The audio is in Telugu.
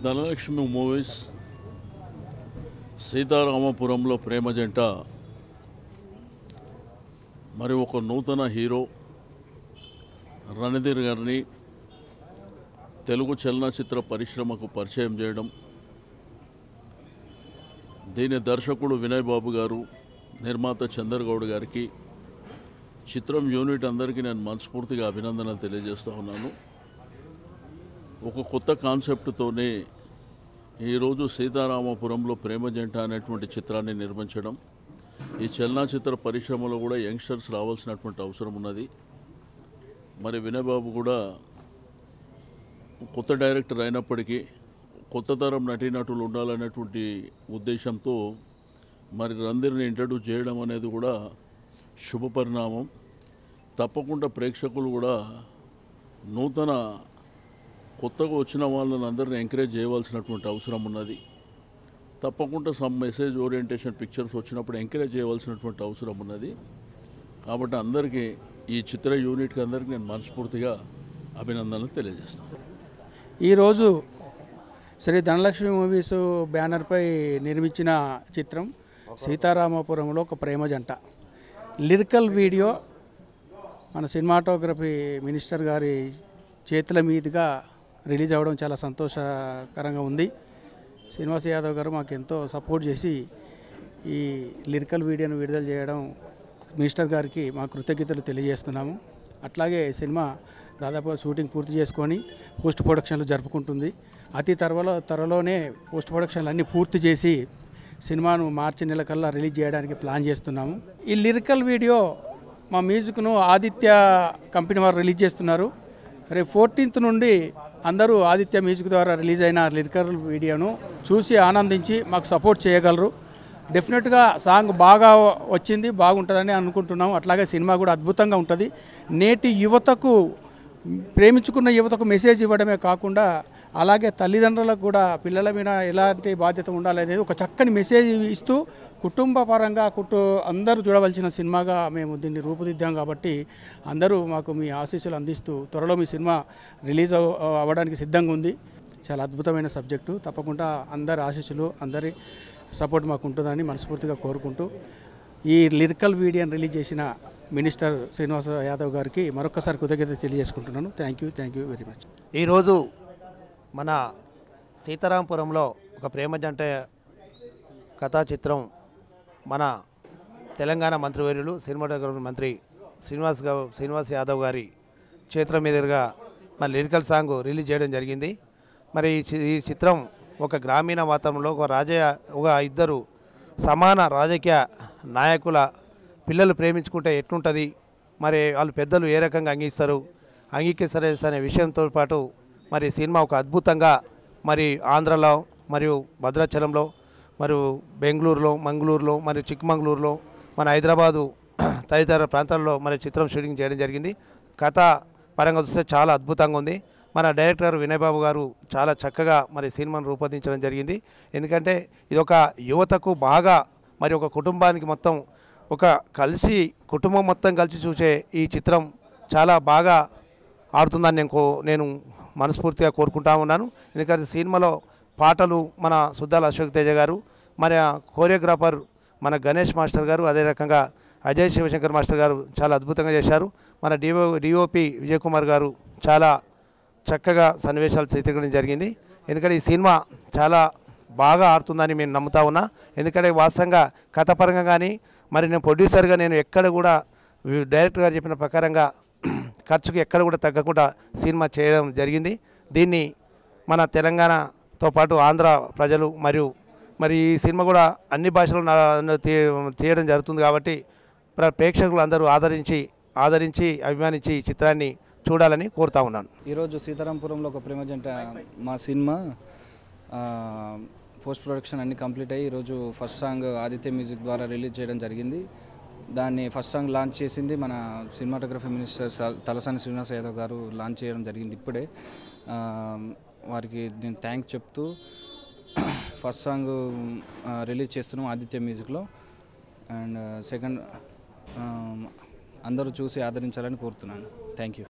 ధనలక్ష్మి మూవీస్ సీతారామపురంలో ప్రేమ జంట మరి ఒక నూతన హీరో రణధీర్ గారిని తెలుగు చలనచిత్ర పరిశ్రమకు పరిచయం చేయడం దీని దర్శకుడు వినయ్ బాబు గారు నిర్మాత చందర్గౌడ్ గారికి చిత్రం యూనిట్ అందరికీ నేను మనస్ఫూర్తిగా అభినందనలు తెలియజేస్తూ ఉన్నాను ఒక కొత్త కాన్సెప్ట్తోనే ఈరోజు సీతారామపురంలో ప్రేమ జంట అనేటువంటి చిత్రాన్ని నిర్మించడం ఈ చలనచిత్ర పరిశ్రమలో కూడా యంగ్స్టర్స్ రావాల్సినటువంటి అవసరం ఉన్నది మరి వినయబాబు కూడా కొత్త డైరెక్టర్ అయినప్పటికీ కొత్త తరం నటీనటులు ఉండాలనేటువంటి ఉద్దేశంతో మరి రందిర్ని ఇంట్రడ్యూస్ చేయడం అనేది కూడా శుభ పరిణామం తప్పకుండా ప్రేక్షకులు కూడా నూతన కొత్తగా వచ్చిన వాళ్ళని అందరిని ఎంకరేజ్ చేయవలసినటువంటి అవసరం ఉన్నది తప్పకుండా సమ్ మెసేజ్ ఓరియంటేషన్ పిక్చర్స్ వచ్చినప్పుడు ఎంకరేజ్ చేయవలసినటువంటి అవసరం ఉన్నది కాబట్టి అందరికీ ఈ చిత్ర యూనిట్కి అందరికీ నేను మనస్ఫూర్తిగా అభినందనలు తెలియజేస్తాను ఈరోజు శ్రీ ధనలక్ష్మి మూవీస్ బ్యానర్పై నిర్మించిన చిత్రం సీతారామపురంలో ఒక ప్రేమ జంట లిరికల్ వీడియో మన సినిమాటోగ్రఫీ మినిస్టర్ గారి చేతుల మీదుగా రిలీజ్ అవ్వడం చాలా సంతోషకరంగా ఉంది శ్రీనివాస్ యాదవ్ గారు మాకు ఎంతో సపోర్ట్ చేసి ఈ లిరికల్ వీడియోను విడుదల చేయడం మినిస్టర్ గారికి మా కృతజ్ఞతలు తెలియజేస్తున్నాము అట్లాగే సినిమా దాదాపుగా షూటింగ్ పూర్తి చేసుకొని పోస్ట్ ప్రొడక్షన్లు జరుపుకుంటుంది అతి త్వరలో త్వరలోనే పోస్ట్ ప్రొడక్షన్లు అన్నీ పూర్తి చేసి సినిమాను మార్చి నెల కల్లా రిలీజ్ చేయడానికి ప్లాన్ చేస్తున్నాము ఈ లిరికల్ వీడియో మా మ్యూజిక్ను ఆదిత్య కంపెనీ వారు రిలీజ్ చేస్తున్నారు రేపు ఫోర్టీన్త్ నుండి అందరూ ఆదిత్య మ్యూజిక్ ద్వారా రిలీజ్ అయిన లిరికల్ వీడియోను చూసి ఆనందించి మాకు సపోర్ట్ చేయగలరు డెఫినెట్గా సాంగ్ బాగా వచ్చింది బాగుంటుందని అనుకుంటున్నాం అట్లాగే సినిమా కూడా అద్భుతంగా ఉంటుంది నేటి యువతకు ప్రేమించుకున్న యువతకు మెసేజ్ ఇవ్వడమే కాకుండా అలాగే తల్లిదండ్రులకు కూడా పిల్లల మీద ఎలాంటి బాధ్యత ఉండాలనేది ఒక చక్కని మెసేజ్ ఇస్తూ కుటుంబ పరంగా కుటు అందరూ చూడవలసిన సినిమాగా మేము దీన్ని రూపుదిద్దాం కాబట్టి అందరూ మాకు మీ ఆశీస్సులు అందిస్తూ త్వరలో మీ సినిమా రిలీజ్ అవ- అవ్వడానికి సిద్ధంగా ఉంది చాలా అద్భుతమైన సబ్జెక్టు తప్పకుండా అందరి ఆశీస్సులు అందరి సపోర్ట్ మాకు ఉంటుందని మనస్ఫూర్తిగా కోరుకుంటూ ఈ లిరికల్ వీడియోని రిలీజ్ చేసిన మినిస్టర్ శ్రీనివాస యాదవ్ గారికి మరొకసారి కృతజ్ఞత తెలియజేసుకుంటున్నాను thank you thank you very much ఈరోజు మన సీతారాంపురంలో ఒక ప్రేమ జంట కథా చిత్రం మన తెలంగాణ మంత్రివర్యులు సినిమాటోగ్రఫీ మంత్రి శ్రీనివాస్ గా శ్రీనివాస్ యాదవ్ గారి చేతుల మీదుగా మన లిరికల్ సాంగ్ రిలీజ్ చేయడం జరిగింది మరి ఈ చి- ఈ చిత్రం ఒక గ్రామీణ వాతావరణంలో ఒక రాజయ్య ఒక ఇద్దరు సమాన రాజకీయ నాయకుల పిల్లలు ప్రేమించుకుంటే ఎట్లుంటుంది మరి వాళ్ళు పెద్దలు ఏ రకంగా అంగీస్తారు అంగీకరిస్తారు అనే విషయంతో పాటు మరి సినిమా ఒక అద్భుతంగా మరి ఆంధ్రలో మరియు భద్రాచలంలో మరియు బెంగళూరులో మంగళూరులో మరియు చిక్కమంగళూరులో మన హైదరాబాదు తదితర ప్రాంతాల్లో మరి చిత్రం షూటింగ్ చేయడం జరిగింది కథ పరంగా చూస్తే చాలా అద్భుతంగా ఉంది మన డైరెక్టర్ వినయ్ బాబు గారు చాలా చక్కగా మరి సినిమాను రూపొందించడం జరిగింది ఎందుకంటే ఇది ఒక యువతకు బాగా మరి ఒక కుటుంబానికి మొత్తం ఒక కలిసి కుటుంబం మొత్తం కలిసి చూసే ఈ చిత్రం చాలా బాగా ఆడుతుందని నేను కో- నేను మనస్ఫూర్తిగా కోరుకుంటా ఉన్నాను ఎందుకంటే సినిమాలో పాటలు మన సుద్దాల అశోక్ తేజ గారు మరి ఆ కోరియోగ్రాఫర్ మన గణేష్ మాస్టర్ గారు అదే రకంగా అజయ్ శివశంకర్ మాస్టర్ గారు చాలా అద్భుతంగా చేశారు మన డిఓ డిఓపి విజయ్ కుమార్ గారు చాలా చక్కగా సన్నివేశాలు చిత్రీకరించడం జరిగింది ఎందుకంటే ఈ సినిమా చాలా బాగా ఆడుతుందని నేను నమ్ముతా ఉన్నా ఎందుకంటే వాస్తవంగా కథపరంగా కానీ మరి నేను ప్రొడ్యూసర్గా నేను ఎక్కడ కూడా వి- డైరెక్టర్ గారు చెప్పిన ప్రకారంగా ఖర్చుకు ఎక్కడ కూడా తగ్గకుండా సినిమా చేయడం జరిగింది దీన్ని మన తెలంగాణతో పాటు ఆంధ్ర ప్రజలు మరియు మరి ఈ సినిమా కూడా అన్ని భాషల్లో నా- తీ- తీయడం జరుగుతుంది కాబట్టి ప్ర- ప్రేక్షకులు అందరూ ఆదరించి ఆదరించి అభిమానించి ఈ చిత్రాన్ని చూడాలని కోరుతా ఉన్నాను ఈరోజు సీతారాంపురంలో ఒక ప్రేమ జంట మా సినిమా ఆ, పోస్ట్ ప్రొడక్షన్ అన్ని కంప్లీట్ అయ్యి ఈరోజు ఫస్ట్ సాంగ్ ఆదిత్య మ్యూజిక్ ద్వారా రిలీజ్ చేయడం జరిగింది దాన్ని ఫస్ట్ సాంగ్ లాంచ్ చేసింది మన సినిమాటోగ్రఫీ మినిస్టర్ స- తలసాని శ్రీనివాస్ యాదవ్ గారు లాంచ్ చేయడం జరిగింది ఇప్పుడే ఆ, వారికి నేను థ్యాంక్స్ చెప్తూ ఫస్ట్ సాంగ్ రిలీజ్ చేస్తున్నాం ఆదిత్య మ్యూజిక్లో అండ్ సెకండ్ అందరూ చూసి ఆదరించాలని కోరుతున్నాను థ్యాంక్ యూ